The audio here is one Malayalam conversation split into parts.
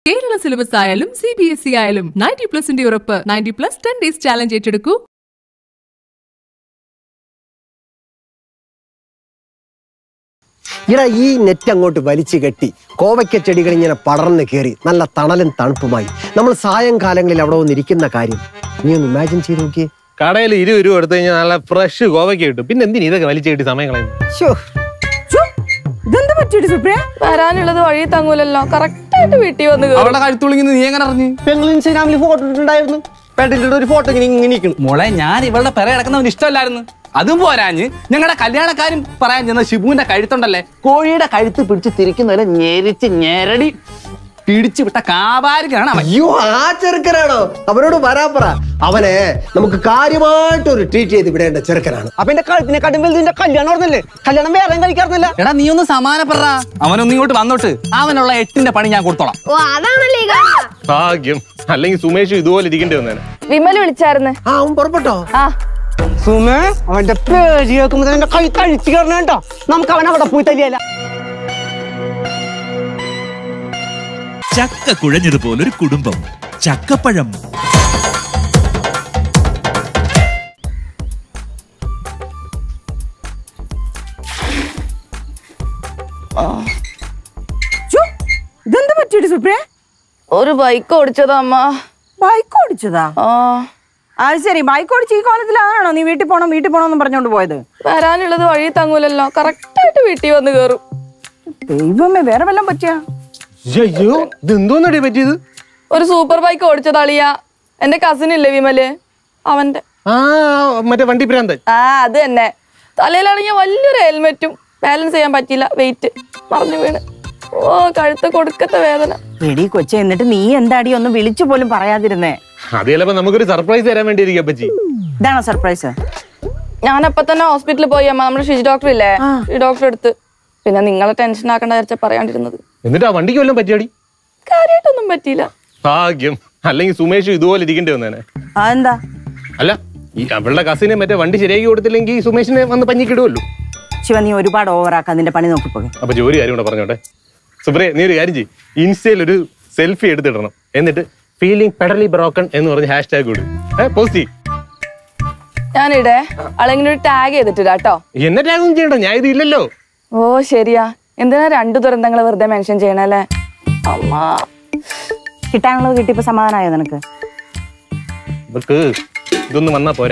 കേരള സിലബസ് ആയാലും സി ബി എസ് ഇ ആയാലും നയൻറ്റി പ്ലസിന്റെ ഉറപ്പ് ninety plus ten days challenge ഏറ്റെടുക്കൂ ഇട ഈ നെറ്റ് അങ്ങോട്ട് വലിച്ചു കെട്ടി കോവയ്ക്ക ചെടികൾ ഇങ്ങനെ പടർന്ന് കയറി നല്ല തണലും തണുപ്പുമായി നമ്മൾ സായങ്കാലങ്ങളിൽ അവിടെ വന്നിരിക്കുന്ന കാര്യം നീ ഒന്ന് ഇമാജിൻ ചെയ്ത് നോക്കിയേ കടയിൽ ഇരുപത് രൂപ എടുത്തു കഴിഞ്ഞാൽ നല്ല ഫ്രഷ് കോവയ്ക്ക് കിട്ടും പിന്നെ എന്തിനു ഇതൊക്കെ വലിച്ചു കിട്ടി സമയം കളയുന്നു ശ്ശോ, ഇതെന്താ പറ്റിയിട്ട് സുപ്രിയ വരാനുള്ളത് വഴി തങ്ങൂലല്ലോ കറക്റ്റ് ആയിട്ട് വീട്ടിൽ വന്ന് കേറും. അവളുടെ കഴുത്തുള്ളിന്ന് നീ എങ്ങനെ അറിഞ്ഞു ഞങ്ങൾ ഇൻസ്റ്റാഗ്രാമിൽ ഫോട്ടോ ഇട്ടിട്ടുണ്ടായിരുന്നു പെട്ടിട്ട് ഒരു ഫോട്ടോ ഇങ്ങനെ ഇങ്ങനെ നിൽക്കുന്നു മോളെ ഞാൻ ഇവളുടെ പിറ കിടക്കുന്നവന് ഇഷ്ടമല്ലായിരുന്നു അതും പോരാഞ്ഞ് ഞങ്ങളുടെ കല്യാണക്കാരും പറയാൻ ചെന്ന ഷിബുവിന്റെ കഴുത്തുണ്ടല്ലേ കോഴിയുടെ കഴുത്ത് പിടിച്ച് തിരിക്കുന്നവരെ ഞെരിച്ച് ഞെരടി പിടിച്ചു വിട്ട കാപാരിക്കാണ് അവൻ അയ്യോ ആ ചെറുക്കനാണോ അവനോട് വരാപ്പറ അവനെ നമുക്ക് കാര്യമായിട്ട് ഒരു ട്രീറ്റ് ചെയ്ത് വിടേണ്ട ചെറുക്കനാണ് അപ്പൊ എന്റെ കഴുത്തിനെ കടുമ്പിൽ നിന്റെ കല്യാണം ഓർന്നല്ലേ കല്യാണം വേറെ കഴിക്കാറുന്നില്ല എടാ നീ ഒന്ന് സമാനപ്പെട അവനൊന്നും ഇങ്ങോട്ട് വന്നോട്ട് അവനുള്ള എട്ടിന്റെ പണി ഞാൻ കൊടുത്തോളാം ഓ അതാണല്ലേ ഈ കാണുന്നത്. ഭാഗ്യം അല്ലെങ്കിൽ സുമേഷ് ഇതുപോലെ ഇരിക്കേണ്ടി വന്നേനെ വിമല് വിളിച്ചായിരുന്നു ആ അവൻ പുറപ്പെട്ടോ ആ സുമേ അവന്റെ പേര് കേൾക്കുമ്പോ തന്നെ എന്റെ കഴുത്ത് അഴിച്ചു കയറണ കേട്ടോ നമുക്ക് അവൻ അവിടെ പോയി തല്ലിയല്ല ചക്ക കുഴഞ്ഞതുപോലൊരു കുടുംബം ചക്കപ്പഴം ചോ, ഇതെന്താ പറ്റിയിട്ട് സുപ്രിയ ഒരു ബൈക്ക് ഓടിച്ചതാ അമ്മ ബൈക്ക് ഓടിച്ചതാ ആ അത് ശരി ബൈക്ക് ഓടിച്ച് ഈ കോലത്തിലാണോ നീ വീട്ടിൽ പോണം വീട്ടിൽ പോണം എന്ന് പറഞ്ഞോണ്ട് പോയത് വരാനുള്ളത് വഴി തങ്ങൂലല്ലോ കറക്റ്റ് ആയിട്ട് വീട്ടിൽ വന്ന് കേറും ദൈവമേ വേറെ വല്ലതും പറ്റിയാ അയ്യോ ഇത് എന്തോന്നടി പറ്റിയത് ഒരു സൂപ്പർ ബൈക്ക് ഓടിച്ചത് അളിയ എന്റെ കസിൻ ഇല്ലേ വിമല് അവന്റെ ആ മറ്റേ വണ്ടി ഭ്രാന്തൻ ആ അത് തന്നെ തലയിലാണെങ്കിൽ വലിയൊരു ഹെൽമെറ്റും ബാലൻസ് ചെയ്യാൻ പറ്റിയില്ല വെയിറ്റ് മറിഞ്ഞു വീണ് ഓ കഴുത്ത് കൊടുക്കത്തെ വേദന എടി കൊച്ചെ എന്നിട്ട് നീ എന്താടി ഒന്ന് വിളിച്ചു പോലും പറയാതിരുന്നേ അത് ചിലപ്പോ നമുക്കൊരു സർപ്രൈസ് തരാൻ വേണ്ടി ഇരിക്കും അപ്പച്ചി ഇതാണോ സർപ്രൈസ് ഞാനപ്പൊ തന്നെ ഹോസ്പിറ്റലിൽ പോയി അമ്മ നമ്മുടെ ഷിജി ഡോക്ടർ ഇല്ലേ ഈ ഡോക്ടർ എടുത്ത് പിന്നെ നിങ്ങളെ ടെൻഷൻ ആക്കണ്ട വിചാരിച്ച പറയാണ്ടിരുന്നത് എന്നിട്ട് ആ വണ്ടിക്ക് വല്ലതും പറ്റിയാടി കാര്യമായിട്ടൊന്നും പറ്റിയില്ല ഭാഗ്യം അല്ലെങ്കിൽ സുമേഷ് ഇതുപോലെ ഇരിക്കേണ്ടി വന്നേനെ അതെന്താ അല്ല ഈ അവളുടെ കസിനെ മറ്റേ വണ്ടി ശരിയാക്കി കൊടുത്തില്ലെങ്കിൽ സുമേഷിനെ വന്ന് പഞ്ഞിക്കിടുമല്ലോ ശിവ നീ ഒരുപാട് ഓവറാക്കാൻ നിന്റെ പണി നോക്കിപ്പോകെ അപ്പൊ ജോലി കാര്യം കൂടെ പറഞ്ഞോട്ടെ സുപ്രിയ നീ ഒരു കാര്യം ചെയ്യും ഇൻസ്റ്റയിൽ ഒരു സെൽഫി എടുത്തിടണം എന്നിട്ട് ഫീലിംഗ് പെഡലി ബ്രോക്കൺ എന്ന് പറഞ്ഞ് ഹാഷ് ടാഗ് കൊടു പോസ്റ്റ് ചെയ്യും ഞാനിടെ അളെങ്ങനെ ഒരു ടാഗ് ചെയ്തിട്ടില്ല കേട്ടോ എന്നെ ടാഗ് ഒന്നും ചെയ്യണ്ട ഞാൻ ഇത് ഇല്ലല്ലോ ഓ ശരിയാ എന്തിനാ രണ്ടു ദുരന്തങ്ങൾ വെറുതെ മെൻഷൻ ചെയ്യണല്ലേ അമ്മ കിട്ടാനുള്ളത് കിട്ടിയപ്പോ സമാധാനമായോ നിനക്ക് ഇവർക്ക് ഇതൊന്നും വന്നാ പോരാ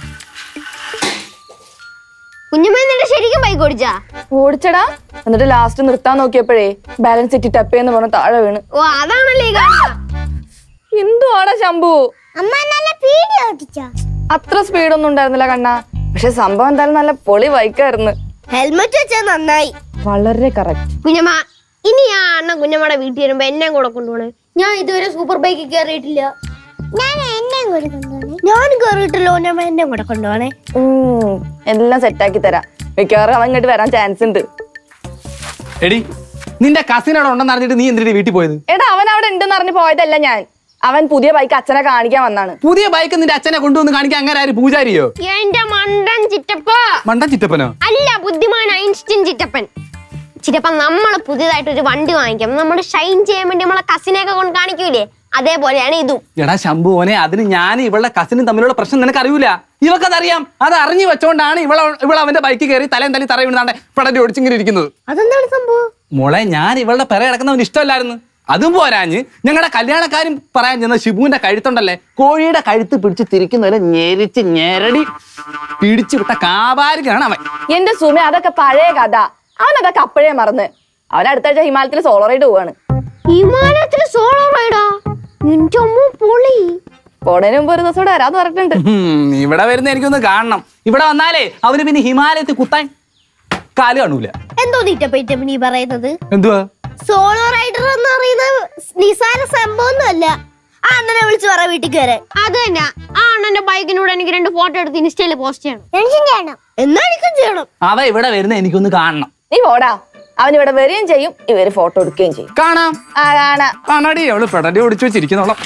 കുഞ്ഞമ്മ എന്നിട്ട് ശരിക്കും ബൈക്ക് ഓടിച്ചാ ഓടിച്ചടാ എന്നിട്ട് ലാസ്റ്റ് നിർത്താൻ നോക്കിയപ്പോഴേ ബാലൻസ് തെറ്റി ടപ്പേന്ന് പറഞ്ഞ് താഴെ വീണ് ഓ അതാണല്ലേ ഈ കാണുന്നത്. എന്തുവാടാ ശംഭു അമ്മ നല്ല പീടി ഓടിച്ചാ അത്ര സ്പീഡൊന്നും ഉണ്ടായിരുന്നില്ല കണ്ണ പക്ഷെ സംഭവം എന്തായാലും നല്ല പൊളി ബൈക്കായിരുന്നു ഹെൽമെറ്റ് വെച്ചാ നന്നായി വളരെ കറക്റ്റ് കുഞ്ഞമ്മ ഇനി ആ അണ്ണൻ കുഞ്ഞമ്മയുടെ വീട്ടിൽ വരുമ്പോ എന്നെ കൂടെ കൊണ്ടുപോണേ ഞാൻ ഇതുവരെ സൂപ്പർ ബൈക്കിൽ കയറിയിട്ടില്ല ഞാൻ എന്നെയും കൂടെ കൊണ്ടുപോണേ ഞാൻ കയറിയിട്ടില്ല കുഞ്ഞമ്മ എന്നെ കൂടെ കൊണ്ടുപോണേ എല്ലാം സെറ്റാക്കി തരാം മിക്കവാറും അവൻ ഇങ്ങോട്ട് വരാൻ ചാൻസ് ഉണ്ട് എടി നിന്റെ കസിൻ അവിടെ ഉണ്ടെന്ന് അറിഞ്ഞിട്ട് നീ എന്തിനാ വീട്ടിൽ പോയത് എടാ അവൻ അവിടെ ഉണ്ടെന്ന് അറിഞ്ഞ് പോയതല്ല ഞാൻ അവൻ പുതിയ ബൈക്ക് അച്ഛനെ കാണിക്കാൻ വന്നാണ് പുതിയ ബൈക്ക് നിന്റെ അച്ഛനെ കൊണ്ടുവന്ന് കാണിക്കാൻ അങ്ങനെ ആര് പൂജാരിയോ എന്റെ മണ്ടൻ ചിറ്റപ്പ മണ്ടൻ ചിറ്റപ്പനോ അല്ല ബുദ്ധിമാൻ ഐൻസ്റ്റീൻ ചിറ്റപ്പൻ ചിറ്റപ്പൻ നമ്മൾ പുതിയതായിട്ട് ഒരു വണ്ടി വാങ്ങിക്കാം നമ്മൾ ഷൈൻ ചെയ്യാൻ വേണ്ടി നമ്മളെ കസിനെയൊക്കെ കൊണ്ട് കാണിക്കൂലേ അതേപോലെയാണ് ഇതും എടാ ശംഭുവനെ അതിന് ഞാൻ ഇവളുടെ കസിനും തമ്മിലുള്ള പ്രശ്നം നിനക്ക് അറിയൂല ഇവക്കതറിയാം അത് അറിഞ്ഞു വെച്ചോണ്ടാണ് ഇവള ഇവൾ അവന്റെ ബൈക്കിൽ കയറി തലയും തല്ലി തറ വീണാണ്ട് പടലി ഒടിച്ചിങ്ങനെ ഇരിക്കുന്നത് അതെന്താണ് സംഭവം മോളെ ഞാൻ ഇവളുടെ പിറ കിടക്കുന്നവന് ഇഷ്ടമല്ലായിരുന്നു അതും പോരാഞ്ഞ് ഞങ്ങളുടെ കല്യാണക്കാരും പറയാൻ ചെന്ന ഷിബുവിന്റെ കഴുത്തുണ്ടല്ലേ കോഴിയുടെ കഴുത്ത് പിടിച്ച് തിരിക്കുന്നവരെ ഞെരിച്ച് ഞെരടി പിടിച്ചു വിട്ട കാപാരിക്കാണ് അവൻ എന്റെ സുമ അതൊക്കെ പഴയ കഥ അവൻ അതൊക്കെ അപ്പോഴേ മറന്ന് അവൻ അടുത്ത ആഴ്ച ഹിമാലയത്തിൽ സോളോ റൈഡ് പോവാണ് ഹിമാലയത്തിൽ സോളോ റൈഡാ എന്റെ അമ്മ പൊളി പോണതിന് മുമ്പ് ഒരു ദിവസം ഇവിടെ വരാന്ന് പറഞ്ഞിട്ടുണ്ട് ഹും, ഇവിടെ വരുന്ന എനിക്കൊന്ന് കാണണം ഇവിടെ വന്നാലേ അവന് പിന്നെ ഹിമാലയത്തിൽ കുത്താൻ കാല് കാണൂല എന്തോ നീറ്റപ്പ നീ പറയുന്നത് എന്തുവാ സോളോ റൈഡർ എന്ന് പറയുന്നത് നിസാര സംഭവമൊന്നുമല്ല ആ അണ്ണനെ വിളിച്ച് പറ വീട്ടിൽ കയറാൻ അത് തന്നെ ആ അണ്ണന്റെ ബൈക്കിനൂടെ എനിക്ക് രണ്ട് ഫോട്ടോ എടുത്ത് ഇൻസ്റ്റയിൽ പോസ്റ്റ് ചെയ്യണം എനിക്കും ചെയ്യണം എന്നാ എനിക്കും ചെയ്യണം അവ ഇവിടെ വരുന്ന എനിക്കൊന്ന് കാണണം നീ പോടാ അവൻ ഇവിടെ വരികയും ചെയ്യും ഇവര് ഫോട്ടോ എടുക്കുകയും ചെയ്യും കാണാം ആ കാണാ കാണാടി അവള് പെടലി ഒടിച്ചു വെച്ചിരിക്കുന്നോളം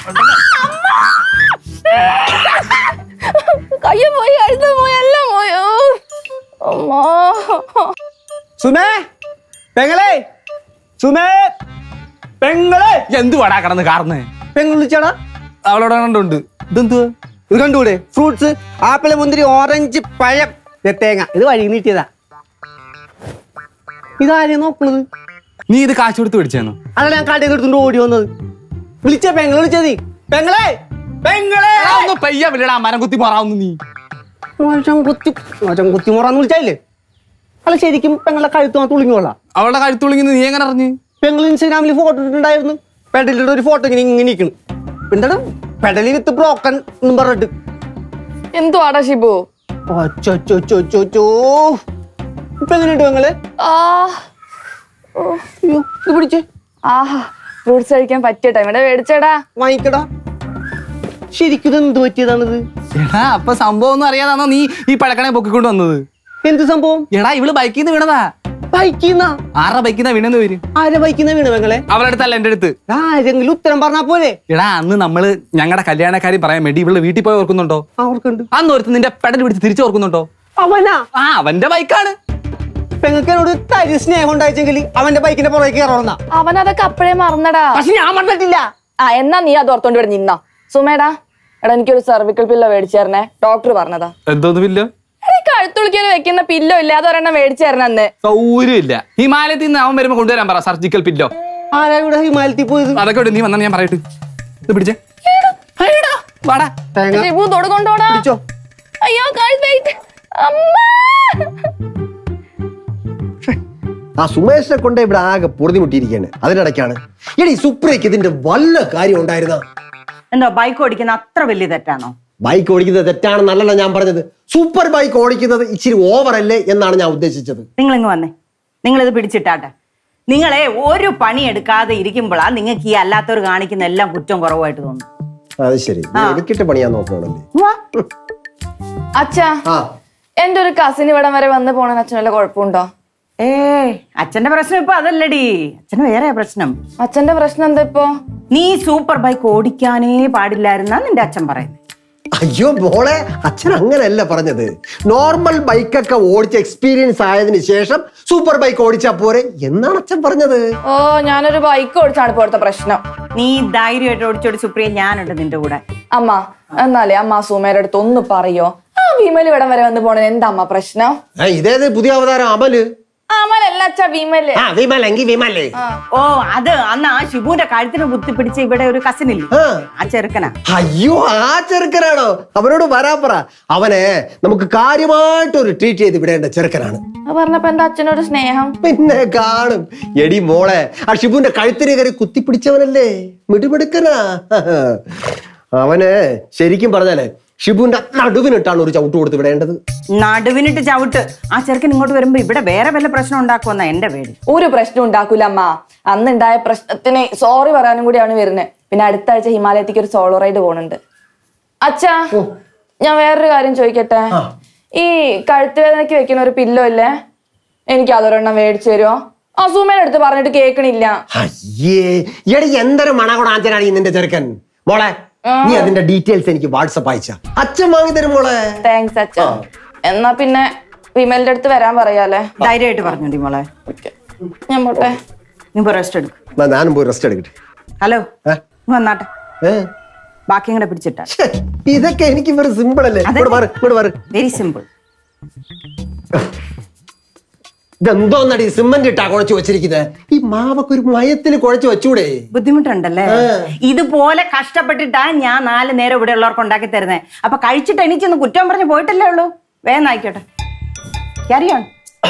കയ്യ പോയി കഴുത്ത പോയി എല്ലാം പോയോ അമ്മോ സുമേ പെങ്ങളെ സുമേ പെങ്ങളെ എന്ത് വടാ കിടന്ന് കാർന്ന് പെങ്ങൾ വിളിച്ചാടാ അവളോട് കണ്ടുണ്ട് ഇതെന്തുവാ ഇത് കണ്ടൂടെ ഫ്രൂട്ട്സ് ആപ്പിള് മുന്തിരി ഓറഞ്ച് പഴം ദേ തേങ്ങ ഇത് വഴി നീട്ടിയതാ ഇതാരെയും നോക്കണത് നീ ഇത് കാശ് കൊടുത്ത് പിടിച്ചേന്നു അതല്ല ഞാൻ കടയിൽ എടുത്തുകൊണ്ട് ഓടി വന്നത് വിളിച്ച പെങ്ങളെ വിളിച്ചത് നീ പെങ്ങളെ പെങ്ങളെ ഒന്ന് പയ്യ വിളിടാ മരം കുത്തി പോറാവുന്നു നീ മോശം കുത്തി മോശം കുത്തി മോറാന്ന് വിളിച്ചായില്ലേ അല്ല ശരിക്കും പെങ്ങളെ കഴുത്ത് മാത്രം തുളിങ്ങോളാം അവളുടെ കഴുത്തുളിങ്ങി നീ എങ്ങനെ അറിഞ്ഞ് പെങ്ങൾ ഇൻസ്റ്റാഗ്രാമിൽ ഫോട്ടോ ഇട്ടിട്ടുണ്ടായിരുന്നു പെഡലിയുടെ ഒരു ഫോട്ടോ ഇങ്ങനെ ഇങ്ങനെ ഇരിക്കണം എന്താണ് പെഡലി വിത്ത് ബ്രോക്കൺ എന്നും പറഞ്ഞിട്ട് എന്തുവാടാ ഷിബു ഒച്ചോ ഇപ്പൊ എങ്ങനെയുണ്ട് പെങ്ങളെ ആ അയ്യോ ഇത് പിടിച്ചേ ആഹാ ഫ്രൂട്ട്സ് കഴിക്കാൻ പറ്റിയ ടൈം ഇവിടെ മേടിച്ചേടാ വാങ്ങിക്കടാ ശരിക്കും ഇത് എന്ത് പറ്റിയതാണിത് എടാ അപ്പൊ സംഭവം ഒന്നും അറിയാതാണോ നീ ഈ പഴക്കണെ പൊക്കിക്കൊണ്ട് വന്നത് എന്ത് സംഭവം എടാ ഇവള് ബൈക്കിൽ നിന്ന് വീണതാ ബൈക്കിന്നാ ആരുടെ ബൈക്കിൽ നിന്ന് വീണെന്ന് വരും ആരെ ബൈക്കിന്നാ വീണ് പെങ്ങളെ അവളുടെ അടുത്തല്ല എന്റെ അടുത്ത് ആരെങ്കിലും ഉത്തരം പറഞ്ഞാ പോലെ എടാ അന്ന് നമ്മള് ഞങ്ങളുടെ കല്യാണക്കാരി പറയാൻ വേണ്ടി ഇവള് വീട്ടിൽ പോയി ഓർക്കുന്നുണ്ടോ അവർക്കുണ്ട് അന്ന് ഒരുത്ത് നിന്റെ പെടൽ പിടിച്ച് തിരിച്ചു ഓർക്കുന്നുണ്ടോ അവനാ ആ അവന്റെ ബൈക്കാണ് പെങ്ങൾക്ക് എന്നോട് തരി സ്നേഹം ഉണ്ടായിച്ചെങ്കിൽ അവന്റെ ബൈക്കിന്റെ പുറകെ കയറണമെന്നാ അവൻ അതൊക്കെ അപ്പഴേ മറന്നടാ പക്ഷെ ഞാൻ പറഞ്ഞിട്ടില്ല ആ എന്നാ നീ അത് ഓർത്തോണ്ട് ഇവിടെ നിന്നോ സുമേടാ എടാ എനിക്കൊരു സെർവിക്കൽ പില്ലോ മേടിച്ചേരണേ ഡോക്ടർ പറഞ്ഞതാ എന്തോന്ന് പില്ലോ എടാ, ഈ കഴുത്തുളിക്കാൻ വെക്കുന്ന പില്ലോ ഇല്ല അതൊരെണ്ണം മേടിച്ചേരണ അന്ന് സൗകര്യമില്ല ഹിമാലയത്തിൽ നിന്ന് അവൻ വരുമ്പോ കൊണ്ടുവരാൻ പറ സർജിക്കൽ പില്ലോ ആരാ ഇവിടെ ഹിമാലയത്തിൽ പോയത് അതൊക്കെ ഇവിടെ നീ വന്നാ ഞാൻ പറയട്ടെ ഇത് പിടിച്ചേ വാടാ തേങ്ങ ഷിബു തൊടുകൊണ്ടോടാ പിടിച്ചോ അയ്യോ കഴുത്ത് വെയിറ്റ് അമ്മ ആ സുമേഷിനെ കൊണ്ട് ഇവിടെ ആകെ പൊറുതി മുട്ടിയിരിക്കുകയാണ് അതിനിടയ്ക്കാണ് എടി സുപ്രയ്ക്ക് ഇതിന്റെ വല്ല കാര്യം ഉണ്ടായിരുന്ന എന്തോ ബൈക്ക് ഓടിക്കുന്ന അത്ര വലിയ തെറ്റാണോ ബൈക്ക് ഓടിക്കുന്നത് തെറ്റാണെന്നല്ലല്ലോ ഞാൻ പറഞ്ഞത് സൂപ്പർ ബൈക്ക് ഓടിക്കുന്നത് ഇച്ചിരി ഓവർ അല്ലേ എന്നാണ് ഞാൻ ഉദ്ദേശിച്ചത് നിങ്ങൾ ഇങ്ങ് വന്നേ നിങ്ങളിത് പിടിച്ചിട്ടാട്ടെ നിങ്ങളെ ഒരു പണി എടുക്കാതെ ഇരിക്കുമ്പോഴാ നിങ്ങൾക്ക് ഈ അല്ലാത്തവർ കാണിക്കുന്ന എല്ലാം കുറ്റം കുറവായിട്ട് തോന്നുന്നു അത് ശരി നീ എനിക്കിട്ട് പണിയാൻ നോക്കണല്ലേ വാ. അച്ഛാ ആ എന്റെ ഒരു കസിൻ ഇവിടം വരെ വന്ന് പോണ അച്ഛൻ വല്ല കുഴപ്പമുണ്ടോ ഏ അച്ഛന്റെ പ്രശ്നം ഇപ്പൊ അതല്ലടി അച്ഛന് വേറെ പ്രശ്നം അച്ഛന്റെ പ്രശ്നം എന്താ ഇപ്പോ നീ സൂപ്പർ ബൈക്ക് ഓടിക്കാനേ പാടില്ലായിരുന്നാ നിന്റെ അച്ഛൻ പറയുന്നത് അയ്യോ മോളെ അച്ഛൻ അങ്ങനെയല്ല പറഞ്ഞത് നോർമൽ ബൈക്കൊക്കെ ഓടിച്ച് എക്സ്പീരിയൻസ് ആയതിനു ശേഷം സൂപ്പർ ബൈക്ക് ഓടിച്ചാ പോരെ എന്നാണ് അച്ഛൻ പറഞ്ഞത് ഓ ഞാനൊരു ബൈക്ക് ഓടിച്ചാണ് ഇപ്പൊ ഇവിടുത്തെ പ്രശ്നം നീ ധൈര്യമായിട്ട് ഓടിച്ചോടി സുപ്രിയ ഞാനുണ്ട് നിന്റെ കൂടെ അമ്മ എന്നാലേ അമ്മ സുമേരുടെ അടുത്ത് ഒന്ന് പറയോ ആ വിമൽ ഇവിടം വരെ വന്ന് പോണത് എന്താ അമ്മ പ്രശ്നം ആ, ഇതേത് പുതിയ അവതാരം അമല് അമലല്ല അച്ഛ വിമല് ആ വിമലെങ്കി വിമലേ ഓ അത് അന്ന് ആ ഷിബുവിന്റെ കഴുത്തിന് കുത്തിപ്പിടിച്ച ഇവിടെ ഒരു കസിൻ ഇല്ലേ ആ. ആ ചെറുക്കനാ അയ്യോ ആ ചെറുക്കനാണോ അവനോട് വരാ പറ അവനെ നമുക്ക് കാര്യമായിട്ട് ഒരു ട്രീറ്റ് ചെയ്ത് വിടേണ്ട ചെറുക്കനാണ് അത് പറഞ്ഞപ്പോ എന്താ അച്ഛനോട് സ്നേഹം പിന്നെ കാണും എടി മോളെ ആ ഷിബുവിന്റെ കഴുത്തിന് കയറി കുത്തിപ്പിടിച്ചവനല്ലേ മിടുമിടുക്കനാ അവന് ശരിക്കും പറഞ്ഞാലേ ഷിബുവിന്റെ നടുവിനിട്ടാണ് ഒരു ചവിട്ട് കൊടുത്ത് വിടേണ്ടത് നടുവിനിട്ട് ചവിട്ട് ആ ചെറുക്കൻ ഇങ്ങോട്ട് വരുമ്പോ ഇവിടെ വേറെ വല്ല പ്രശ്നം ഉണ്ടാക്കുമെന്നാ എന്റെ പേടി ഒരു പ്രശ്നം ഉണ്ടാക്കൂല അമ്മ അന്നുണ്ടായ പ്രശ്നത്തിന് സോറി പറയാനും കൂടിയാണ് വരുന്നത് പിന്നെ അടുത്ത ആഴ്ച ഹിമാലയത്തേക്ക് ഒരു സോളോ റൈഡ് പോകുന്നുണ്ട് അച്ഛാ ഞാൻ വേറൊരു കാര്യം ചോദിക്കട്ടെ ഈ കഴുത്ത് വേദനയ്ക്ക് വെക്കുന്ന ഒരു പില്ലോ ഇല്ലേ എനിക്ക് അതൊരെണ്ണം മേടിച്ചു തരുമോ ആ സുമേനെ അടുത്ത് പറഞ്ഞിട്ട് കേൾക്കണില്ല അയ്യേ എടി എന്തൊരു മണകുണാഞ്ചനാണ് ഈ നിന്റെ ചെറുക്കൻ മോളെ നീ അതിന്റെ ഡീറ്റെയിൽസ് എനിക്ക് വാട്സപ്പ് അയച്ച അച്ഛൻ വാങ്ങി തരും മോളെ താങ്ക്സ് അച്ഛ എന്നാ പിന്നെ വിമലിന്റെ അടുത്ത് വരാൻ പറയാലേ ധൈര്യമായിട്ട് പറഞ്ഞോണ്ടി മോളെ ഓക്കെ ഞാൻ പോട്ടെ നീ പോ റെസ്റ്റ് എടുക്കും എന്നാ ഞാനും പോയി റെസ്റ്റ് എടുക്കട്ടെ ഹലോ ഏ? വന്നാട്ടെ ഏ? ബാക്കി കൂടെ പിടിച്ചിട്ടാ ഛെ, ഇതൊക്കെ എനിക്ക് വെറും സിമ്പിൾ അല്ലേ അതെ. ഇങ്ങോട്ട് മാറ് ഇങ്ങോട്ട് മാറ് വെരി സിമ്പിൾ ഇതെന്തോന്നടി സിമന്റ് ഇട്ടാ കുഴച്ച് വെച്ചിരിക്കുന്നത് ഈ മാവൊക്കെ ഒരു മയത്തിൽ കുഴച്ച് വെച്ചൂടെ ബുദ്ധിമുട്ടുണ്ടല്ലേ ഇതുപോലെ കഷ്ടപ്പെട്ടിട്ടാ ഞാൻ നാല് നേരം ഇവിടെ ഉള്ളവർക്ക് ഉണ്ടാക്കി തരുന്നേ അപ്പൊ കഴിച്ചിട്ട് എനിക്കൊന്ന് കുറ്റം പറഞ്ഞ് പോയിട്ടല്ലേ ഉള്ളൂ വേഗം ആയിക്കോട്ടെ അറിയാം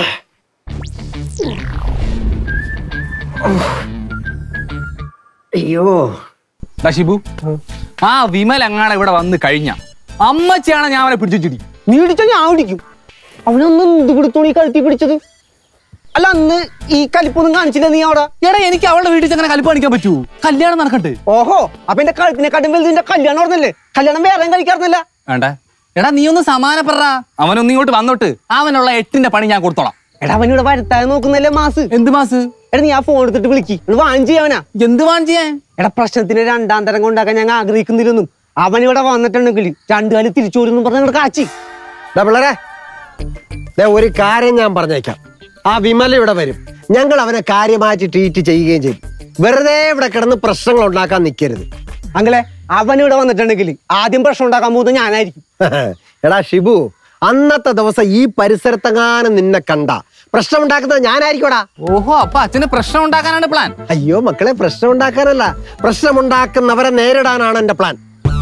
അയ്യോ ദാ ഷിബു ആ വിമൽ അങ്ങാടെ ഇവിടെ വന്ന് കഴിഞ്ഞ അമ്മച്ചിയാണ് ഞാൻ അവനെ പിടിച്ചിടി നീ ഇടിച്ചാ ഞാൻ ഇടിക്കും അവനൊന്ന് എന്ത് പിടുത്തോണി ഈ കഴുത്തി പിടിച്ചത് അല്ല അന്ന് ഈ കലിപ്പൊന്നും കാണിച്ചില്ല നീ അവിടെ എടാ എനിക്ക് അവളുടെ വീട്ടിൽ അങ്ങനെ കലിപ്പ് കാണിക്കാൻ പറ്റൂ കല്യാണം നടക്കട്ടെ ഓഹോ അപ്പൊ എന്റെ കഴുത്തിനെ കടും വലുതിന്റെ കല്യാണം ഓർന്നല്ലേ കല്യാണം വേറെ കഴിക്കാറുന്നില്ല വേണ്ട എടാ നീ ഒന്ന് സമാനപ്പെട അവനൊന്ന് ഇങ്ങോട്ട് വന്നോട്ട് അവനുള്ള എട്ടിന്റെ പണി ഞാൻ കൊടുത്തോളാം എടാ അവനിവിടെ വരുത്താൻ നോക്കുന്നല്ലേ മാസ് എന്ത് മാസ് എടാ നീ ആ ഫോൺ എടുത്തിട്ട് വിളിക്ക് വാൻ ചെയ്യാവനാ എന്ത് വാൺ ചെയ്യാൻ എടാ പ്രശ്നത്തിന് രണ്ടാം തരം കൊണ്ടാക്കാൻ ഞങ്ങൾ ആഗ്രഹിക്കുന്നില്ലെന്നും അവൻ ഇവിടെ വന്നിട്ടുണ്ടെങ്കിൽ രണ്ടു കാലം തിരിച്ചു പോരുന്നും പറഞ്ഞ കാച്ചി ദാ പിള്ളേരെ ദേ ഒരു കാര്യം ഞാൻ പറഞ്ഞേക്കാം ആ വിമല ഇവിടെ വരും ഞങ്ങൾ അവനെ കാര്യമായിട്ട് ട്രീറ്റ് ചെയ്യുകയും ചെയ്യും വെറുതെ ഇവിടെ കിടന്ന് പ്രശ്നങ്ങൾ ഉണ്ടാക്കാൻ നിൽക്കരുത് അങ്ങളെ അവൻ ഇവിടെ വന്നിട്ടുണ്ടെങ്കിൽ ആദ്യം പ്രശ്നം ഉണ്ടാക്കാൻ പോകുന്നത് ഞാനായിരിക്കും എടാ ഷിബു അന്നത്തെ ദിവസം ഈ പരിസരത്തെങ്ങാനും നിന്നെ കണ്ട പ്രശ്നം ഉണ്ടാക്കുന്നത് ഞാനായിരിക്കോടാ ഓഹോ അപ്പൊ അച്ഛന് പ്രശ്നം ഉണ്ടാക്കാനാണ് പ്ലാൻ അയ്യോ മക്കളെ പ്രശ്നം ഉണ്ടാക്കാനല്ല പ്രശ്നമുണ്ടാക്കുന്നവരെ നേരിടാനാണ് എന്റെ പ്ലാൻ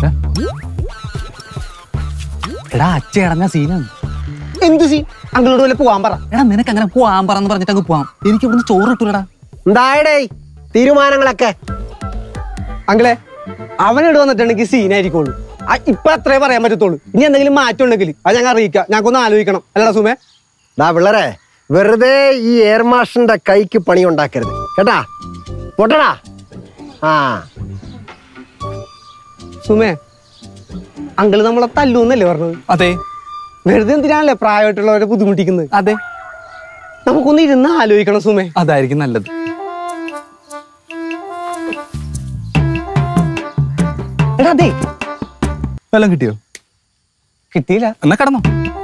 എടാ അച്ഛ ഇടഞ്ഞ സീനാണ് എന്ത് സീ അങ്കിളോട് വല്ല പോവാൻ പറ എടാ നിനക്ക് അങ്ങനെ പോവാൻ പറന്ന് പറഞ്ഞിട്ട് അങ്ങ് പോവാം എനിക്ക് ഇവിടുന്ന് ചോറ് കിട്ടൂലടാ എന്തായടേ തീരുമാനങ്ങളൊക്കെ അങ്കിളെ അവൻ ഇവിടെ വന്നിട്ടുണ്ടെങ്കിൽ സീനായിരിക്കുള്ളൂ ആ, ഇപ്പൊ അത്രേ പറയാൻ പറ്റത്തുള്ളൂ ഇനി എന്തെങ്കിലും മാറ്റം ഉണ്ടെങ്കിൽ അത് ഞങ്ങൾ അറിയിക്കാം ഞങ്ങൾക്കൊന്ന് ആലോചിക്കണം അല്ലടാ സുമേ ദാ പിള്ളേരെ വെറുതെ ഈ എയർ മാഷിന്റെ കൈക്ക് പണി ഉണ്ടാക്കരുത് കേട്ടാ പൊട്ടടാ ആ സുമേ അങ്കിള് നമ്മളെ തല്ലൂന്നല്ലേ പറഞ്ഞത് അതെ വെറുതെ എന്തിനാണല്ലേ പ്രായമായിട്ടുള്ളവരെ ബുദ്ധിമുട്ടിക്കുന്നത് അതെ നമുക്കൊന്ന് ഇരുന്ന് ആലോചിക്കണം സുമേ അതായിരിക്കും നല്ലത് എടാ അതെ വെള്ളം കിട്ടിയോ കിട്ടിയില്ല എന്നാ കടന്നോ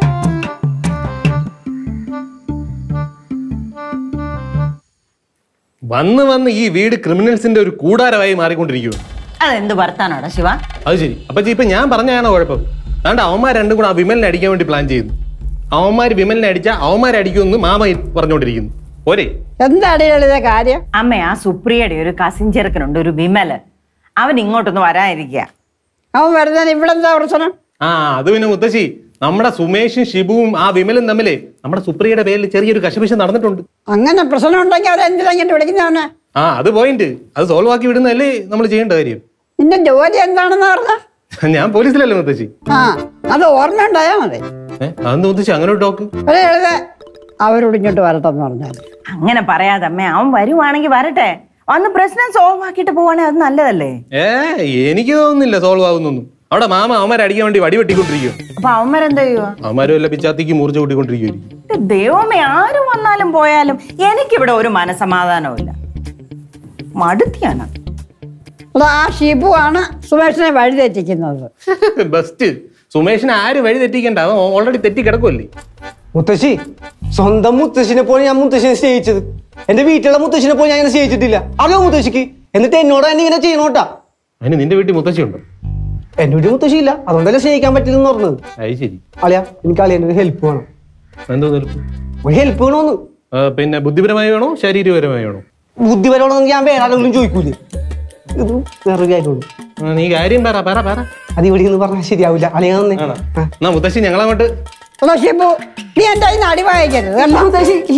വന്ന് വന്ന് ഈ വീട് ക്രിമിനൽസിന്റെ ഒരു കൂടാരമായി മാറിക്കൊണ്ടിരിക്കുക അതെന്ത് വർത്താനോടാ ശിവ അത് ശരി അപ്പൊ ഇപ്പൊ ഞാൻ പറഞ്ഞാണോ കുഴപ്പം അതുകൊണ്ട് അവന്മാർ രണ്ടും കൂടെ ആ വിമലിനെ അടിക്കാൻ വേണ്ടി പ്ലാൻ ചെയ്തു അവന്മാർ വിമലിനെ അടിച്ചാൽ അവന്മാരെ അടിക്കുമെന്ന് മാമ പറഞ്ഞുകൊണ്ടിരിക്കുന്നു ഒരേ എന്താണ് ലളിത കാര്യം അമ്മ ആ സുപ്രിയയുടെ ഒരു കസിൻ ചെറുക്കനുണ്ട് ഒരു വിമല് അവൻ ഇങ്ങോട്ടൊന്ന് വരാനിരിക്കുക അവൻ വെറുതെ ഇവിടെ എന്താ പ്രശ്നം ആ അത് പിന്നെ മുത്തശ്ശി നമ്മുടെ സുമേഷും ഷിബുവും ആ വിമലും തമ്മിലേ നമ്മുടെ സുപ്രിയയുടെ പേരിൽ ചെറിയൊരു കശപിശ നടന്നിട്ടുണ്ട് അങ്ങനെ പ്രശ്നം ഉണ്ടെങ്കിൽ അവരെന്തിനാ ഇങ്ങോട്ട് വിളിക്കുന്നവനെ ആ അത് പോയിന്റ് അത് സോൾവ് ആക്കി വിടുന്നതല്ലേ നമ്മൾ ചെയ്യേണ്ട കാര്യം നിന്റെ ജോലി എന്താണെന്ന് പറഞ്ഞ ഞാൻ പോലീസിലല്ലേ മുത്തശ്ശി ആ അത് ഓർമ്മയുണ്ടായാ മതി ഏഹ് അതെന്ത് മുത്തശ്ശി അങ്ങനെ ഒരു ടോക്ക് ഒരു എഴുത അവരോട് ഇങ്ങോട്ട് വരട്ടെന്ന് പറഞ്ഞാൽ അങ്ങനെ പറയാതെ അമ്മ അവൻ വരുവാണെങ്കിൽ വരട്ടെ വന്ന് പ്രശ്നം സോൾവ് ആക്കിയിട്ട് പോവാണെങ്കിൽ അത് നല്ലതല്ലേ ഏ എനിക്ക് തോന്നുന്നില്ല സോൾവ് ആവുന്നൊന്നും അവിടെ മാമ അവന്മാരെ അടിക്കാൻ വേണ്ടി വടി വെട്ടിക്കൊണ്ടിരിക്കും അപ്പൊ അവന്മാരെന്താ ചെയ്യുക അവന്മാരും എല്ലാം പിച്ചാത്തിക്ക് മൂർച്ച കൂട്ടിക്കൊണ്ടിരിക്കും ദൈവമേ ആര് വന്നാലും പോയാലും എനിക്കിവിടെ ഒരു മനസമാധാനമില്ല മടുത്തിയാണ് അത് ആ ഷിബു ആണ് സുമേഷിനെ വഴി തെറ്റിക്കുന്നത് ബെസ്റ്റ് സുമേഷിനെ ആര് വഴി തെറ്റിക്കണ്ട അവൻ ഓൾറെഡി തെറ്റി കിടക്കുമല്ലേ മുത്തശ്ശി സ്വന്തം മുത്തശ്ശിനെ പോലെ ഞാൻ മുത്തശ്ശിനെ സ്നേഹിച്ചത് എന്റെ വീട്ടിലുള്ള മുത്തശ്ശിനെ പോലെ ഞാൻ ഇങ്ങനെ സ്നേഹിച്ചിട്ടില്ല അറിയോ മുത്തശ്ശിക്ക് എന്നിട്ട് എന്നോട് തന്നെ ഇങ്ങനെ ചെയ്യണോട്ടാ അതിന് നിന്റെ വീട്ടിൽ മുത്തശ്ശി ഉണ്ടോ എന്റെ വീട്ടിൽ മുത്തശ്ശി ഇല്ല അതുകൊണ്ടല്ലേ സ്നേഹിക്കാൻ പറ്റില്ലെന്ന് പറഞ്ഞത് അത് ശരി അളിയാ എനിക്ക് അളിയൻ്റെ ഒരു ഹെൽപ്പ് വേണം എന്തോ നിൽക്കും ഒരു ഹെൽപ്പ് വേണോന്ന് പിന്നെ ബുദ്ധിപരമായി വേണോ ശാരീരികപരമായി വേണോ ബുദ്ധിപരമാണെന്ന് ഞാൻ വേറെ ആരെങ്കിലും ചോദിക്കൂലേ ഇത് വേറൊരു കാര്യമുള്ളൂ ആ, നീ കാര്യം പറ പറ പറ അത് ഇവിടെ നിന്ന് പറഞ്ഞാൽ ശരിയാവില്ല അളിയാ തന്നെ ആണോ എന്നാ മുത്തശ്ശി ഞങ്ങളങ്ങോട്ട് അതോ ഷിബു നീ എൻ്റെ കയ്യിൽ നിന്ന് അടി വാങ്ങിക്കരുത് കേട്ടോ ഉദ്ദേശിക്കില്ല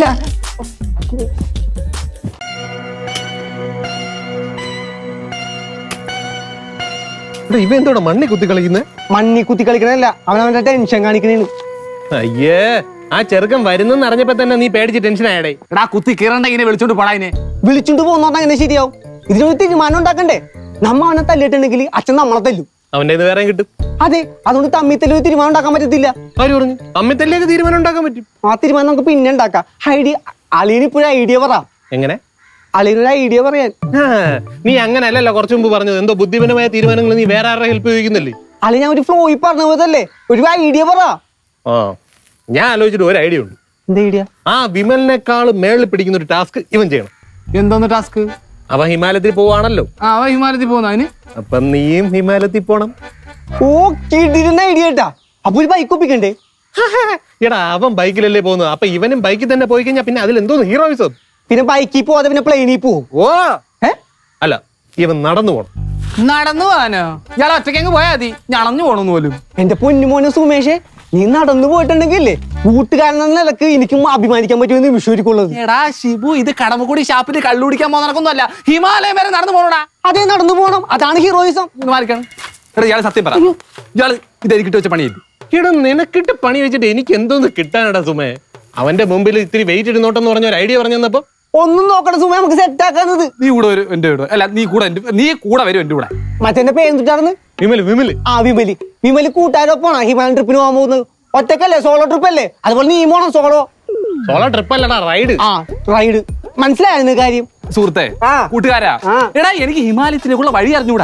എടാ, ഇവ എന്തോടാ മണ്ണി കുത്തി കളിക്കുന്നേ മണ്ണി കുത്തി കളിക്കണല്ല അവൻ അവന്റെ ടെൻഷൻ കാണിക്കണേന്ന് അയ്യേ ആ ചെറുക്കൻ വരുന്നെന്ന് അറിഞ്ഞപ്പോ തന്നെ നീ പേടിച്ച് ടെൻഷൻ ആയടേ എടാ കുത്തി കീറണ്ടെങ്കിൽ വിളിച്ചോണ്ട് പോടാ ഇതിനെ വിളിച്ചുകൊണ്ട് പോകുന്നോണ്ടാ എങ്ങനെ ശരിയാവും ഇതിനൊരു തീരുമാനം ഉണ്ടാക്കണ്ടേ നമ്മ അവനെ തല്ലിട്ടുണ്ടെങ്കിൽ അച്ഛൻ നമ്മളെ തല്ലും അവന്റെ ഇത് വേറെ കിട്ടും അതെ അതുകൊണ്ട് തമ്മിൽ തല്ലൊരു തീരുമാനം ഉണ്ടാക്കാൻ പറ്റത്തില്ല ആര് പറഞ്ഞു അമ്മത്തല്ലേക്ക് തീരുമാനം ഉണ്ടാക്കാൻ പറ്റും ആ തീരുമാനം നമുക്ക് പിന്നെ ഉണ്ടാക്കാം ഐഡിയ അളിയന് ഇപ്പോഴും ഐഡിയ പറ എങ്ങനെ അളിയനൊരു ഐഡിയ പറയാൻ ആ, നീ അങ്ങനെ അല്ലല്ലോ കുറച്ചു മുമ്പ് പറഞ്ഞത് എന്തോ ബുദ്ധിപരമായ തീരുമാനങ്ങൾ നീ വേറെ ആരുടെ ഹെൽപ്പ് ചോദിക്കുന്നില്ലേ അളി ഞാൻ ഒരു ഫ്ലോയിൽ പറഞ്ഞ പോലല്ലേ ഒരു ഐഡിയ പറ ആ ഞാൻ ആലോചിച്ചിട്ട് ഒരു ഐഡിയ ഉണ്ട് എന്താ ഐഡിയ ആ വിമലിനേക്കാൾ മേളിൽ പിടിക്കുന്ന ഒരു ടാസ്ക് ഇവൻ ചെയ്യണം എന്തോന്ന് ടാസ്ക് അവൻ ഹിമാലയത്തിൽ പോവാണല്ലോ ആ അവ ഹിമാലയത്തിൽ പോകുന്ന അതിന് അപ്പൊ നീയും ഹിമാലയത്തിൽ പോണം ഓ കിടിരുന്ന ഐഡിയ കേട്ടാ അപ്പൊ ഒരു ബൈക്ക് ഒപ്പിക്കണ്ടേ എടാ അവൻ ബൈക്കിലല്ലേ പോകുന്നത് അപ്പൊ ഇവനും ബൈക്കിൽ തന്നെ പോയി കഴിഞ്ഞാൽ പിന്നെ അതിൽ എന്തോ ഹീറോയിസം പിന്നെ ബൈക്കിൽ പോവാതെ പിന്നെ പ്ലെയിനിൽ പോവും ഓ ഏ അല്ല ഇവൻ നടന്നു പോണം നടന്നു പോകാനോ ഇയാൾ ഒറ്റയ്ക്കങ്ങ് പോയാൽ മതി ഞളഞ്ഞു പോണെന്ന് പോലും എന്റെ പൊന്നുമോനെ സുമേഷേ നീ നടന്നു പോയിട്ടുണ്ടെങ്കിൽ ഇല്ലേ കൂട്ടുകാരൻ എന്ന നിലക്ക് എനിക്കും അഭിമാനിക്കാൻ പറ്റുമെന്ന് വിഷുവിക്കുള്ളത് എടാ ഷിബു ഇത് കടമക്കുടി ഷാപ്പിൽ കള്ളുടിക്കാൻ പോകുന്ന നടക്കൊന്നുമല്ല ഹിമാലയം വരെ നടന്നു പോണോടാ അതേ നടന്നു പോകണം അതാണ് ഹീറോയിസം ഒന്ന് മാറിക്കണം എടാ ഇയാൾ സത്യം പറ ഇയാള് ഇത് എനിക്കിട്ട് വെച്ച പണിയില്ല എടാ നിനക്കിട്ട് പണി വെച്ചിട്ട് എനിക്ക് എന്തോന്ന് കിട്ടാനടാ സുമേ അവന്റെ മുമ്പിൽ ഇത്തിരി വെയിറ്റ് ഇടുന്നോട്ടെന്ന് പറഞ്ഞ ഒരു ഐഡിയ പറഞ്ഞു തന്നപ്പോ ഒന്നും നോക്കണം സുമേ നമുക്ക് സെറ്റ് ആക്കാന്നത് നീ കൂടെ വരും എന്റെ കൂടെ അല്ല നീ കൂടെ എന്റെ നീ കൂടെ വരും എന്റെ കൂടെ മറ്റേ പേരെന്തിട്ടാണെന്ന് വിമല് വിമല് ആ വിമലി വിമലി കൂട്ടുകാരൊപ്പമാണോ ഹിമാലയൻ ട്രിപ്പിന് പോകാൻ പോകുന്നത് ഒറ്റക്കല്ലേ സോളോ ട്രിപ്പ് അല്ലേ അതുപോലെ നീ പോണം സോളോ സോളോ ട്രിപ്പ് അല്ലടാ റൈഡ് ആ റൈഡ് മനസ്സിലായിരുന്നു കാര്യം സുഹൃത്തെ ആ. കൂട്ടുകാരാ ആ. എടാ എനിക്ക് ഹിമാലയത്തിലേക്കുള്ള വഴി അറിഞ്ഞൂടാ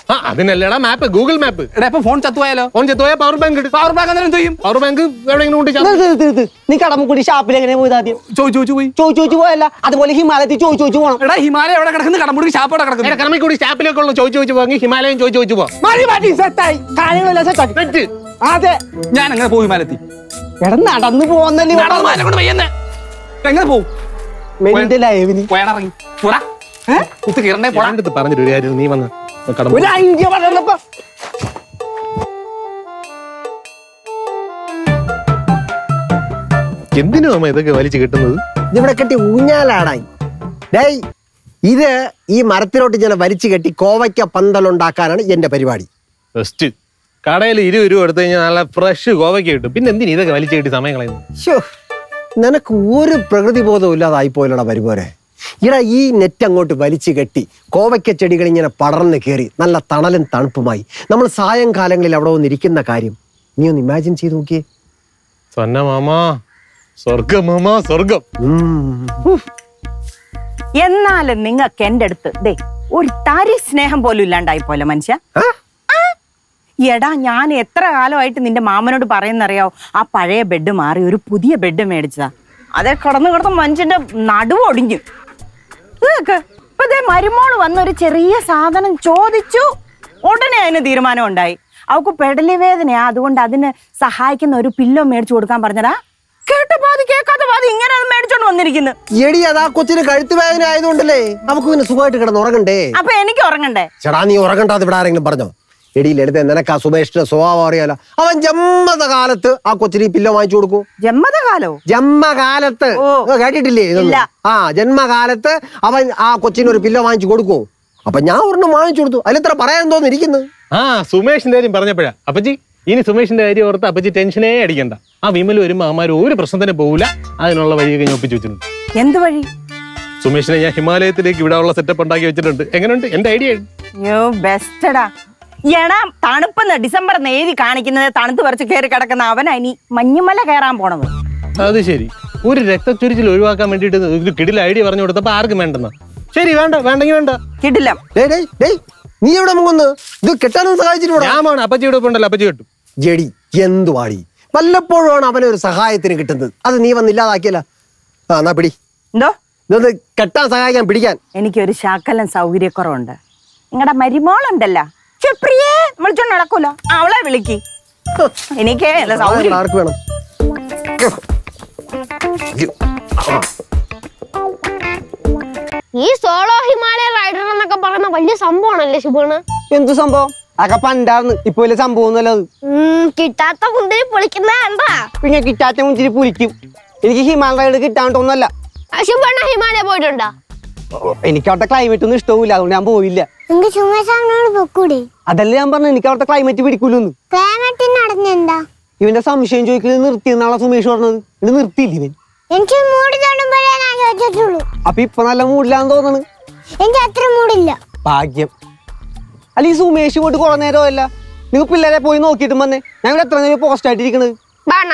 ആ അതിനല്ലേടാ മാപ്പ് ഗൂഗിൾ മാപ്പ് എടാ ഇപ്പൊ ഫോൺ ചത്തുപോയാലോ ഫോൺ ചെത്തുപോയാൽ പവർ ബാങ്ക് ഇടും പവർ ബാങ്ക് അന്നേരം എന്ത് ചെയ്യും പവർ ബാങ്ക് എവിടെയെങ്കിലും കൊണ്ട് നിർത്ത് നിർത്ത് നിർത്ത്. നീ കടമക്കുടി ഷാപ്പിൽ എങ്ങനെ പോയത് ആദ്യം ചോദിച്ചു ചോദിച്ചു പോയി ചോദിച്ചു ചോദിച്ചു പോയല്ല അതുപോലെ ഹിമാലയത്തിൽ ചോദിച്ചു ചോദിച്ചു പോകണം എടാ ഹിമാലയ എവിടെ കിടക്കുന്നു കടമ്പുടി ഷാപ്പ് എവിടെ കിടക്കുന്നു കടമ കൂടി സ്റ്റാപ്പിലൊക്കെ ഉള്ള ചോദിച്ചു ചോദിച്ചു പോകി ഹിമാലയം ചോദിച്ചു ചോദിച്ചു പോ മതി മതി സെറ്റായി കാര്യങ്ങളെല്ലാം സെറ്റാക്കി തെറ്റ് അതെ ഞാൻ എങ്ങനെ പോകും ഹിമാലയത്തിൽ എടാ നടന്നു പോകുന്നല്ലേ ഇവിടെ. നടന്ന് മാനം കൊണ്ട് വയ്യെന്നെ. എങ്ങനെ പോകും മെലിന്റെ ലൈവിന് പോയാണിറങ്ങി പോടാ ഏ? കുത്ത് കീറണ്ടേ പോടാ ഞാൻ അടുത്ത് പറഞ്ഞിട്ട് ഒരു കാര്യം നീ വന്ന് കടമ്പ ഒരു ഐഡിയ പറഞ്ഞപ്പോ എന്തിനു അമ്മ ഇതൊക്കെ വലിച്ചു കിട്ടുന്നത് ഇതിവിടെ കെട്ടി ഊഞ്ഞാലാടായി ഡേയ് ഇത് ഈ മരത്തിലോട്ട് ഇങ്ങനെ വലിച്ചു കെട്ടി കോവയ്ക്ക പന്തലുണ്ടാക്കാനാണ് എന്റെ പരിപാടി ബെസ്റ്റ് കടയിൽ ഇരുപത് രൂപ എടുത്തു കഴിഞ്ഞാൽ നല്ല ഫ്രഷ് കോവയ്ക്ക് കിട്ടും പിന്നെ എന്തിനു ഇതൊക്കെ വലിച്ചു കിട്ടി സമയം കളയുന്നു ശ്ശോ, നിനക്ക് ഒരു പ്രകൃതി ബോധവും ഇല്ലാതായി പോയില്ലടാ വരുപോരെ ഇടാ ഈ നെറ്റ് അങ്ങോട്ട് വലിച്ചു കെട്ടി കോവയ്ക്ക ചെടികൾ ഇങ്ങനെ പടർന്ന് കയറി നല്ല തണലും തണുപ്പുമായി നമ്മൾ സായങ്കാലങ്ങളിൽ അവിടെ വന്നിരിക്കുന്ന കാര്യം നീ ഒന്ന് ഇമാജിൻ ചെയ്ത് നോക്കിയേ സ്വന്ന മാമാ സ്വർഗം മാമാ സ്വർഗം ഉം. എന്നാലും നിങ്ങൾക്ക് എന്റെ അടുത്ത് ദേ ഒരു തരി സ്നേഹം പോലും ഇല്ലാണ്ടായി പോലെ മനുഷ്യ ആ? ആ. എടാ ഞാൻ എത്ര കാലമായിട്ട് നിന്റെ മാമനോട് പറയുന്നറിയാവോ ആ പഴയ ബെഡ് മാറി ഒരു പുതിയ ബെഡ് മേടിച്ചതാ അതേ കിടന്ന് കിടന്ന് മനുഷ്യന്റെ നടുവ് ഒടിഞ്ഞു ഇതൊക്കെ ഇപ്പൊ ദേ മരുമോള് വന്നൊരു ചെറിയ സാധനം ചോദിച്ചു ഉടനെ അതിന് തീരുമാനം ഉണ്ടായി അവക്ക് പെടലി വേദനയാ അതുകൊണ്ട് അതിന് സഹായിക്കുന്ന ഒരു പില്ലോ മേടിച്ചു കൊടുക്കാൻ പറഞ്ഞടാ കേട്ട പാതി കേൾക്കാത്ത പാതി ഇങ്ങനെ അത് മേടിച്ചോണ്ട് വന്നിരിക്കുന്നു എടി അതാ കൊച്ചിന് കഴുത്ത് വേദന ആയതുകൊണ്ടല്ലേ നമുക്ക് പിന്നെ സുഖമായിട്ട് കിടന്ന് ഉറങ്ങണ്ടേ അപ്പൊ എനിക്ക് ഉറങ്ങണ്ടേ ചേടാ നീ ഉറങ്ങണ്ടാന്ന് ഇവിടെ ആരെങ്കിലും പറഞ്ഞോ എടി ലളിത നിനക്ക് ആ സുമേഷിന്റെ സ്വഭാവം അറിയാലോ അവൻ ജമ്മത കാലത്ത് ആ കൊച്ചിന് ഈ പില്ലോ വാങ്ങിച്ചു കൊടുക്കും ജന്മതകാലോ ജന്മകാലത്ത് ഓ. ഓ, കേട്ടിട്ടില്ലേ ഇതൊന്നും? ഇല്ല. ആ ജന്മകാലത്ത് അവൻ ആ കൊച്ചിന് ഒരു പില്ലോ വാങ്ങിച്ചു കൊടുക്കോ അപ്പൊ ഞാൻ ഒരെണ്ണം വാങ്ങിച്ചു കൊടുത്തു അതിലെത്ര പറയാൻ തോന്നിരിക്കുന്നു ആ സുമേഷിന്റെ കാര്യം പറഞ്ഞപ്പോഴാ അപ്പച്ചി ഇനി സുമേഷിന്റെ കാര്യം ഓർത്ത് അപ്പച്ചി ടെൻഷനേ അടിക്കണ്ട ആ വിമൽ വരുമ്പോ അമ്മാര് ഒരു പ്രശ്നത്തിന് പോകില്ല അതിനുള്ള വഴിയൊക്കെ ഞാൻ ഒപ്പിച്ചു വെച്ചിട്ടുണ്ട് എന്ത് വഴി സുമേഷിനെ ഞാൻ ഹിമാലയത്തിലേക്ക് വിടാനുള്ള സെറ്റപ്പ് ഉണ്ടാക്കി വെച്ചിട്ടുണ്ട് എങ്ങനെയുണ്ട് എന്റെ ഐഡിയ യോ ബെസ്റ്റടാ എടാ തണുപ്പെന്ന് ഡിസംബർ എഴുതി കാണിക്കുന്നത് തണുത്ത് പറിച്ച് കയറി കിടക്കുന്ന അവനാ ഇനി മഞ്ഞുമല കയറാൻ പോണത് അത് ശരി ഒരു രക്തച്ചൊരിച്ചിൽ ഒഴിവാക്കാൻ വേണ്ടിയിട്ട് ഒരു കിടില ഐഡിയ പറഞ്ഞു കൊടുത്തപ്പോ ആർക്കും വേണ്ടെന്ന ശരി വേണ്ട വേണ്ടെങ്കിൽ വേണ്ട കിട്ടില്ല ഡേയ്, ഡേയ്, ഡേയ്, നീ എവിടെ മുങ്ങുന്നു ഇത് കെട്ടാനൊന്നും സഹായിച്ചിട്ട് ഞാൻ വേണം അപ്പച്ചിയുടെ ഒപ്പം ഉണ്ടല്ലോ അപ്പച്ചി കിട്ടും ജഡി എന്തുവാടി വല്ലപ്പോഴുമാണ് അവനെ ഒരു സഹായത്തിന് കിട്ടുന്നത് അത് നീ വന്നില്ലാതാക്കിയല്ല ആ എന്നാ പിടി എന്തോ ഇതൊന്ന് കെട്ടാൻ സഹായിക്കാൻ പിടിക്കാൻ എനിക്കൊരു ശാക്കലം സൗകര്യക്കുറവുണ്ട് നിങ്ങളുടെ മരുമോളുണ്ടല്ലോ ചെപ്രിയേ വിളിച്ചോണ്ട് നടക്കൂലോ അവളെ വിളിക്ക് എനിക്കേ അല്ല സൗകര്യം ആർക്ക് വേണം ഈ സോളോ ഹിമാലയ റൈഡർ എന്നൊക്കെ പറയുന്ന വലിയ സംഭവമാണല്ലേ ശുഭണ് എന്തു സംഭവം അതൊക്കെ പണ്ടാർന്ന് ഇപ്പൊ വലിയ സംഭവം ഒന്നുമല്ല അത് കിട്ടാത്ത കുന്തിരി പൊളിക്കുന്ന കണ്ടാ പിന്നെ കിട്ടാറ്റ മുഞ്ചിരി പുലിക്കും എനിക്ക് ഹിമാലയ കിട്ടാണ്ടൊന്നല്ല ശുഭണ്ണ ഹിമാലയ പോയിട്ടുണ്ടോ എനിക്ക് അവിടുത്തെ ക്ലൈമറ്റ് ഒന്നും ഇഷ്ടവുമില്ല അതുകൊണ്ട് ഞാൻ പോയില്ല എങ്കിൽ ചുമസാമിനോട് പൊക്കൂടെ അതല്ല ഞാൻ പറഞ്ഞു എനിക്ക് അവിടുത്തെ ക്ലൈമറ്റ് പിടിക്കൂലെന്ന് ക്ലൈമറ്റിന് നടന്നെന്താ ഇവന്റെ സംശയം ചോദിക്കുന്നത് നിർത്തിയെന്നാണ് സുമേഷ് പറഞ്ഞത് ഇത് നിർത്തിയില്ല ഇവൻ എനിക്ക് മൂടി തോണ്ടുമ്പോഴേ ഞാൻ ചോദിച്ചിട്ടുള്ളൂ അപ്പൊ ഇപ്പൊ നല്ല മൂഡിലാന്ന് തോന്നണ് എനിക്ക് അത്ര മൂടില്ല ഭാഗ്യം അല്ല ഈ സുമേഷ് പോയിട്ട് കുറെ നേരമല്ല നിങ്ങൾ പിള്ളേരെ പോയി നോക്കിയിട്ടും വന്നേ ഞാൻ ഇവിടെ എത്ര നേരം പോസ്റ്റ് ആയിട്ടിരിക്കണത് ബാണ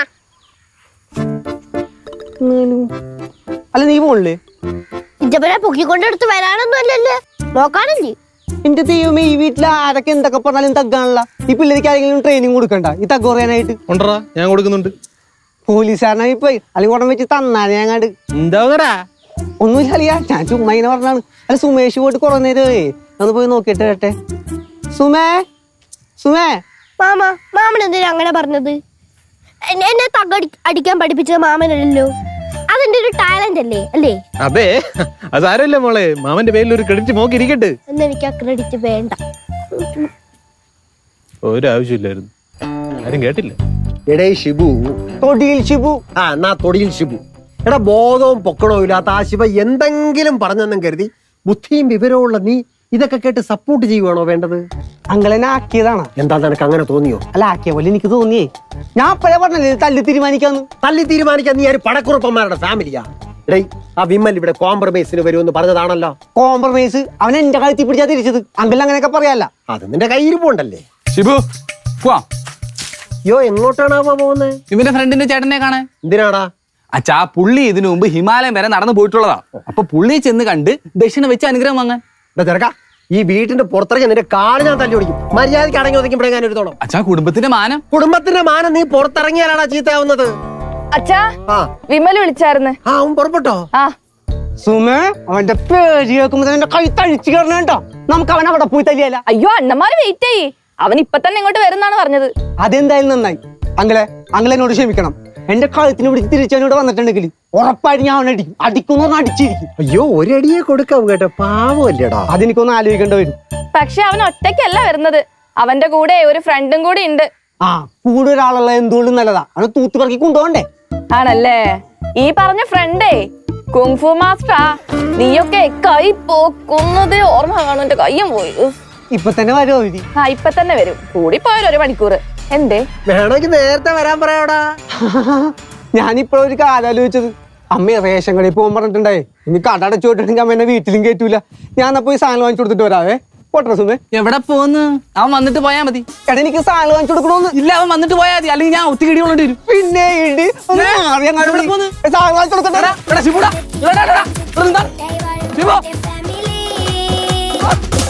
അല്ല നീ പോണില്ലേ ഇതേപോലെ പൊക്കിക്കൊണ്ടെടുത്ത് വരാനൊന്നും അല്ലല്ലേ നോക്കാനല്ലേ എന്റെ ദൈവമേ ഈ വീട്ടിൽ ആരൊക്കെ എന്തൊക്കെ പറഞ്ഞാലും തഗ്ഗാണല്ല ഈ പിള്ളേർക്ക് ആരെങ്കിലും ട്രെയിനിങ് കൊടുക്കണ്ട ഈ തഗ് പറയാനായിട്ട് ഉണ്ടറാ ഞാൻ കൊടുക്കുന്നുണ്ട് പോലീസുകാരനായി പോയി അല്ലെങ്കിൽ ഉടൻ വെച്ച് തന്നാനെ ഞങ്ങാണ്ട് എന്താ ഒന്നുമില്ല അളിയാ ഞാൻ ചുമ്മാ ഇങ്ങനെ പറഞ്ഞാണ് അല്ല സുമേഷ് പോയിട്ട് കുറെ നേരമേ ഒന്ന് പോയി നോക്കിയിട്ട് വരട്ടെ സുമേ സുമേ മാമ മാമൻ എന്തിനാ അങ്ങനെ പറഞ്ഞത് എന്നെ- എന്നെ തകടി അടിക്കാൻ പഠിപ്പിച്ചത് മാമനല്ലല്ലോ അതെന്റെ ഒരു ടാലന്റ് അല്ലേ അല്ലേ അതെ അത് സാരമില്ല മോളെ മാമന്റെ പേരിൽ ഒരു ക്രെഡിറ്റ് മോക്ക് ഇരിക്കട്ടെ എന്ന് എനിക്ക് ആ ക്രെഡിറ്റ് വേണ്ട ഒരു ആവശ്യമില്ലായിരുന്നു ആരും കേട്ടില്ല എടേ ഷിബു തൊടിയിൽ ഷിബു ആ എന്നാ തൊടിയിൽ ഷിബു എടാ ബോധവും പൊക്കണവും ഇല്ലാത്ത ആ ശിവ എന്തെങ്കിലും പറഞ്ഞെന്നും കരുതി ബുദ്ധിയും വിവരവും നീ ഇതൊക്കെ കേട്ട് സപ്പോർട്ട് ചെയ്യുവാണോ വേണ്ടത് അങ്ങളെന്നെ ആക്കിയതാണ് എന്താ നിനക്ക് അങ്ങനെ തോന്നിയോ അല്ല ആക്കിയ പോലെ എനിക്ക് തോന്നിയേ ഞാൻ അപ്പഴേ പറഞ്ഞല്ലേ ഇത് തല്ലി തീരുമാനിക്കാന്ന് തല്ലി തീരുമാനിക്കാൻ നീ ഒരു പടക്കുറപ്പന്മാരുടെ ഫാമിലിയാ എടേ ആ വിമൽ ഇവിടെ കോംപ്രമൈസിന് വരുമെന്ന് പറഞ്ഞതാണല്ലോ കോംപ്രമൈസ് അവൻ എന്റെ കഴുത്തി പിടിച്ചാ തിരിച്ചത് അങ്കിൾ അങ്ങനെയൊക്കെ പറയാല്ല അത് നിന്റെ കയ്യിരിപ്പുണ്ടല്ലേ ഷിബു പോവാം യോ എങ്ങോട്ടാണാവാ പോകുന്നത് ഇവന്റെ ഫ്രണ്ടിന്റെ ചേട്ടനെ കാണാൻ എന്തിനാടാ അച്ഛാ പുള്ളി ഇതിനു മുമ്പ് ഹിമാലയം വരെ നടന്നു പോയിട്ടുള്ളതാ അപ്പൊ പുള്ളി ചെന്ന് കണ്ട് ദക്ഷിണ വെച്ച് അനുഗ്രഹം വാങ്ങാൻ എടാ ചെറുക്ക ഈ വീട്ടിന്റെ പുറത്തിറങ്ങി നിന്റെ കാല് ഞാൻ തല്ലി ഓടിക്കും മര്യാദയ്ക്ക് അടങ്ങി ഒതുക്കുമ്പോഴേ ഞാൻ എടുത്തോളാം അച്ഛാ കുടുംബത്തിന്റെ മാനം കുടുംബത്തിന്റെ മാനം നീ പുറത്തിറങ്ങിയാലാടാ ചീത്തയാവുന്നത് അച്ഛാ ആ വിമൽ വിളിച്ചായിരുന്നു ആ അവൻ പുറപ്പെട്ടോ ആ സുമേ അവന്റെ പേര് കേൾക്കുമ്പോ തന്നെ എന്റെ കൈ തഴിച്ചു കയറണ കേട്ടോ നമുക്ക് അവൻ അവിടെ പോയി തല്ലിയല്ല അയ്യോ അണ്ണന്മാര് വെയിറ്റ് ചെയ്യ് അവൻ ഇപ്പൊ തന്നെ ഇങ്ങോട്ട് വരുന്നാണ് പറഞ്ഞത് അതെന്തായാലും നന്നായി അങ്ങളെ അങ്ങളെന്നോട് ക്ഷമിക്കണം എന്റെ കഴുത്തിന് പിടിച്ച് തിരിച്ചവനോട് വന്നിട്ടുണ്ടെങ്കിൽ ഉറപ്പായിട്ട് ഞാൻ അവനെ അടിക്കും അടിക്കുന്നു പറഞ്ഞാൽ അടിച്ചിരിക്കും അയ്യോ ഒരടിയെ കൊടുക്കാം കേട്ടോ പാവല്ലേടാ അതെനിക്കൊന്ന് ആലോചിക്കേണ്ടി വരും പക്ഷെ അവൻ ഒറ്റയ്ക്കല്ല വരുന്നത് അവന്റെ കൂടെ ഒരു ഫ്രണ്ടും കൂടി ഉണ്ട് ആ കൂടെ ഒരാളുള്ള എന്തുകൊണ്ടും നല്ലതാ അവനെ തൂത്ത് പറക്കി കൊണ്ടുപോകണ്ടേ ആണല്ലേ ഈ പറഞ്ഞ ഫ്രണ്ടേ കുങ്ഫു മാസ്റ്ററാ നീയൊക്കെ കൈ പോക്കുന്നത് ഓർമ്മ കാണും എന്റെ കയ്യും പോയി ഉഫ്. ഇപ്പൊ തന്നെ വരുമോ വിധി ആ ഇപ്പൊ തന്നെ വരും കൂടി പോയാലും ഒരു മണിക്കൂർ എന്തേ വേണമെങ്കിൽ നേരത്തെ വരാൻ പറയാടാ ഞാനിപ്പോഴും ഒരു കാര്യം ആലോചിച്ചത് അമ്മ റേഷൻ കടയിൽ പോകാൻ പറഞ്ഞിട്ടുണ്ടായേ ഇനി കട അടച്ചു പോയിട്ടുണ്ടെങ്കിൽ അമ്മ എന്നെ വീട്ടിലും കയറ്റൂല ഞാൻ എന്നാ പോയി സാധനം വാങ്ങിച്ചു കൊടുത്തിട്ട് വരാവേ പോട്ടെ സുമേ എവിടെ പോന്ന് അവൻ വന്നിട്ട് പോയാ മതി എടാ എനിക്ക് സാധനം വാങ്ങിച്ചു കൊടുക്കണോന്ന് ഇല്ല അവൻ വന്നിട്ട് പോയാ മതി അല്ലെങ്കിൽ ഞാൻ ഒത്തിരി ഇടികൊള്ളേണ്ടി വരും പിന്നെ ഇടി ഒന്ന് ഏ, മാറി അങ്ങാട് എവിടെ വിളി. പോന്ന്? ഏ, സാധനം വാങ്ങിച്ചു കൊടുക്കട്ടെ എടാ, എടാ, ശിവുടാ, എടാ, എടാ, എടാ, ഇവിടെ നിന്നാ. ശിവു. ഫാമിലി